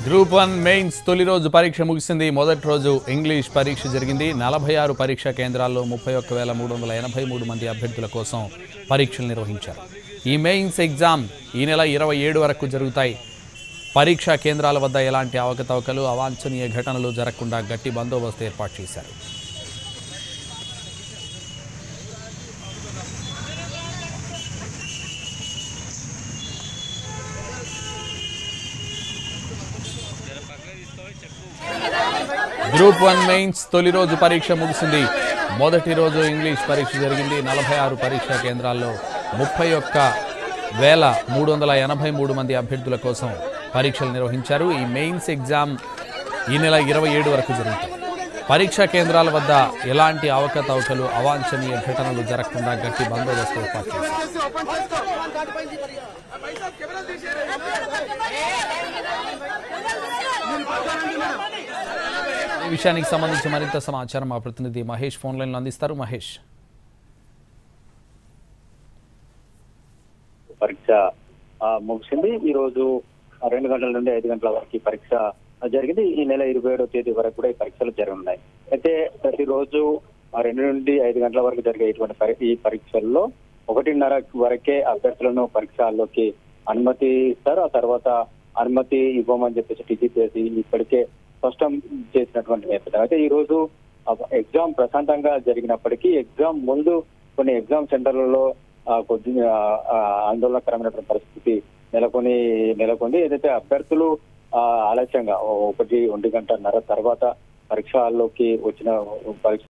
group one mains తొలి రోజు పరీక్ష ముగిసింది మొదటి రోజు ఇంగ్లీష్ పరీక్ష జరిగింది నలభై ఆరు పరీక్షా కేంద్రాల్లో ముప్పై ఒక్క వేల మూడు వందల ఎనభై మూడు మంది అభ్యర్థుల కోసం పరీక్షలు నిర్వహించారు ఈ మెయిన్స్ ఎగ్జామ్ ఈ నెల ఇరవై ఏడు వరకు జరుగుతాయి పరీక్షా కేంద్రాల వద్ద ఎలాంటి అవకతవకలు అవాంఛనీయ ఘటనలు జరగకుండా గట్టి బందోబస్తు ఏర్పాటు చేశారు గ్రూప్ వన్ మెయిన్స్ తొలి రోజు పరీక్ష ముగిసింది మొదటి రోజు ఇంగ్లీష్ పరీక్ష జరిగింది నలభై ఆరు పరీక్షా కేంద్రాల్లో ముప్పై ఒక్క వేల మూడు వందల ఎనభై మూడు మంది అభ్యర్థుల కోసం పరీక్షలు నిర్వహించారు ఈ మెయిన్స్ ఎగ్జామ్ ఈ నెల ఇరవై ఏడు వరకు జరుగుతాయి పరీక్షా కేంద్రాల వద్ద ఎలాంటి అవకతవకలు అవాంఛనీయ ఘటనలు జరగకుండా గట్టి బందోబస్తు ఏర్పాటు చేశారు ఈ విషయానికి సంబంధించి మరింత సమాచారం మా ప్రతినిధి మహేష్ ఫోన్ లైన్లో అందిస్తారు మహేష్ పరీక్ష ఆ, ముగిసింది ఈ రోజు ఆ, రెండు గంటల నుండి ఐదు గంటల వరకు ఈ పరీక్ష ఆ, జరిగింది ఈ నెల ఇరవై ఏడో తేదీ వరకు కూడా ఈ పరీక్షలు జరగనున్నాయి అయితే ప్రతిరోజు ఆ, రెండు నుండి ఐదు గంటల వరకు జరిగే ఇటువంటి పరి- ఈ పరీక్షల్లో ఒకటిన్నర వరకే అభ్యర్థులను పరీక్షల్లోకి అనుమతి ఇస్తారు ఆ తర్వాత అనుమతి ఇవ్వమని చెప్పేసి టీజీపీఎస్సీ ఇప్పటికే స్పష్టం చేసినటువంటి నేపథ్యం అయితే ఈ రోజు ఆ, ఎగ్జామ్ ప్రశాంతంగా జరిగినప్పటికీ ఎగ్జామ్ ముందు కొన్ని ఎగ్జామ్ సెంటర్లలో ఆ, కొద్ది ఆ, ఆ, ఆందోళనకరమైనటువంటి పరిస్థితి నెలకొని నెలకొంది ఏదైతే అభ్యర్థులు ఆ, ఆలస్యంగా ఓ- ఒకటి ఒంటి గంటన్నర తర్వాత పరీక్ష హాల్లోకి వచ్చిన పరీక్ష